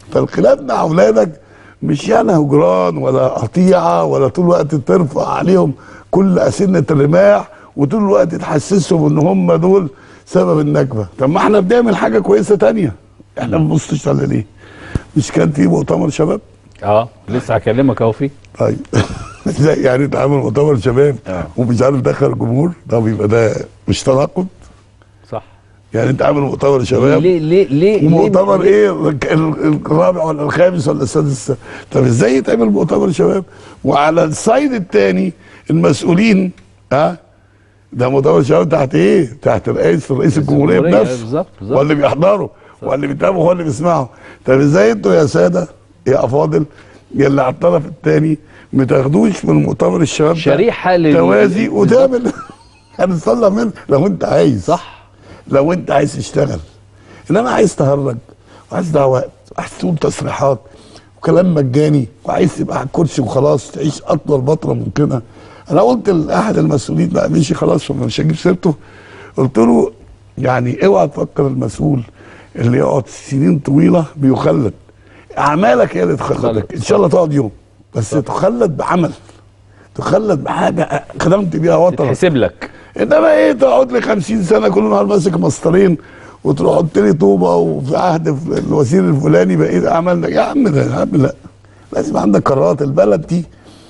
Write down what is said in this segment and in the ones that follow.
فالخلاف مع اولادك مش يعني هجران ولا قطيعه ولا طول الوقت ترفع عليهم كل اسنه الرماح وطول الوقت تحسسهم ان هم دول سبب النكبه طب ما احنا بنعمل حاجه كويسه تانية احنا ما بنبصش على ليه مش كان في مؤتمر شباب اه لسه هكلمك اهو فيه طيب ازاي يعني تعمل مؤتمر شباب آه. ومش عارف دخل جمهور طب يبقى ده مش تناقض صح يعني انت عامل مؤتمر شباب ليه ليه ليه ومؤتمر ليه- ايه ال- ال- الرابع ولا الخامس ولا السادس طب ازاي يتعمل مؤتمر شباب وعلى الصعيد الثاني المسؤولين ها ده مؤتمر شباب تحت ايه تحت رئيس رئيس الجمهوريه الجمهورية، بنفسه بالظبط، بالظبط. هو اللي بيحضروا هو اللي بيتابعوا هو اللي بيسمعوا طب ازاي انتوا يا ساده يا افاضل يا اللي على الطرف الثاني ما تاخدوش من مؤتمر الشباب ده شريحة لل- توازي بالظبط. وتعمل هنصلى منه لو انت عايز صح لو انت عايز تشتغل انما عايز تهرج وعايز تضيع وقت وعايز تقول تصريحات وكلام مجاني وعايز تبقى على الكرسي وخلاص تعيش اطول فتره ممكنه انا قلت لاحد المسؤولين بقى مشي خلاص مش هجيب سيرته قلت له يعني اوعى تفكر المسؤول اللي يقعد سنين طويله بيخلد اعمالك هي اللي تخلدك ان شاء الله تقعد يوم بس تخلد بعمل تخلد بحاجه خدمت بيها وطنك تحسب لك انما ايه تقعد لي 50 سنه كل نهار ماسك مسطرين وتروح تحط لي طوبه وفي عهد ف- الوزير الفلاني بقيت عملنا يا عم ده يا عم لا لازم عندك قرارات البلد دي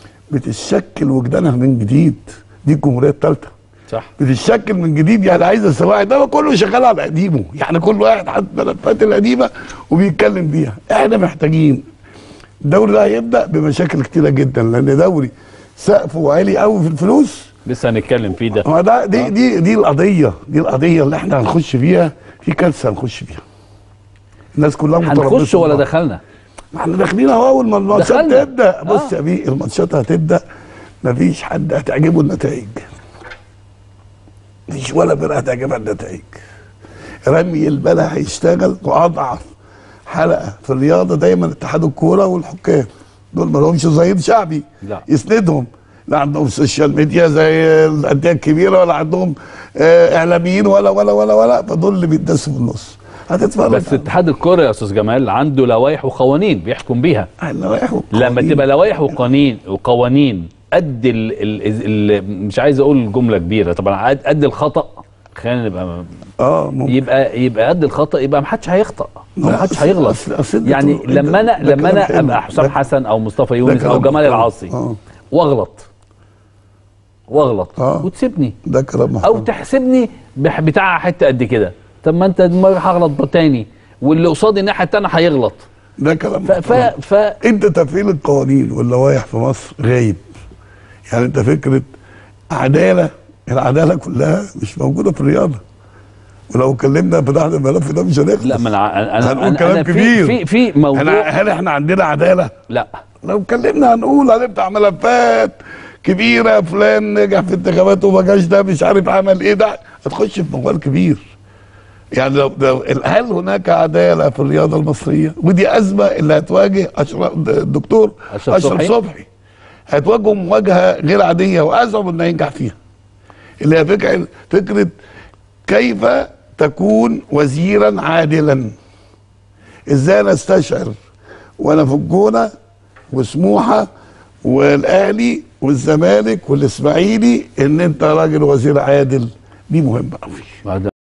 بتشكل وجدانها من جديد دي الجمهوريه الثالثه صح بتتشكل من جديد يعني عايزه سواعي ده كله شغال على قديمه يعني كل واحد حاطط ملفات القديمه وبيتكلم بيها احنا محتاجين الدوري ده هيبدا بمشاكل كتيره جدا لان دوري سقفه عالي قوي في الفلوس لسه هنتكلم فيه ده ما ده دي دي دي القضيه دي القضيه اللي احنا هنخش فيها في كارثه هنخش فيها الناس كلها هنخش متربصة ولا ببعض. دخلنا ما احنا داخلين اهو اول ما الماتشات دخلنا. تبدا بص آه. يا بيه الماتشات هتبدا مفيش حد هتعجبه النتائج مفيش ولا فرقه هتعجبها النتائج رمي البلا هيشتغل واضعف حلقه في الرياضه دايما اتحاد الكوره والحكام دول ما لهمش ظهير شعبي لا. يسندهم لا عندهم سوشيال ميديا زي الانديه الكبيره ولا عندهم آه اعلاميين ولا ولا ولا ولا فدول اللي بيتدسوا في النص هتتفرج بس اتحاد الكرة يا استاذ جمال عنده لوائح وقوانين بيحكم بيها اللوائح لما والقوانين. تبقى لوائح وقوانين وقوانين قد ال ال ال مش عايز اقول جمله كبيره طبعا قد قد الخطا خلينا نبقى اه ممكن يبقى يبقى قد الخطا يبقى ما حدش هيخطا ما لا، حدش أصل- هيغلط أصل- أصل أنت يعني تقول- لما انا ده- ده لما كلام انا حلو. ابقى حسام ده- حسن او مصطفى يونس او كلام جمال محترم. العاصي آه. واغلط واغلط آه. وتسيبني ده كلام او محترم تحسبني بح- بتاع حته قد كده طب ما انت دماغي هغلط تاني واللي قصادي الناحيه التانيه هيغلط ده كلام ف ف, محترم. ف انت تفعيل القوانين واللوائح في مصر غايب يعني انت فكره عداله العداله كلها مش موجوده في الرياضه ولو اتكلمنا فتحنا الملف ده مش هنخلص لا ما انا انا هنقول انا, كلام أنا في كبير. في في احنا موضوع هل احنا عندنا عداله؟ لا لو اتكلمنا هنقول هنفتح ملفات كبيره فلان نجح في انتخابات وما جاش ده مش عارف عمل ايه ده هتخش في موال كبير يعني لو, لو هل هناك عداله في الرياضه المصريه ودي ازمه اللي هتواجه أشرف الدكتور أشرف اشرف صبحي. صبحي هتواجهه مواجهه غير عاديه وازعم انه ينجح فيها اللي هي فكره فكره كيف تكون وزيرا عادلا ازاي نستشعر وانا في الجونه وسموحه والاهلي والزمالك والاسماعيلي ان انت راجل وزير عادل دي مهمه قوي بعد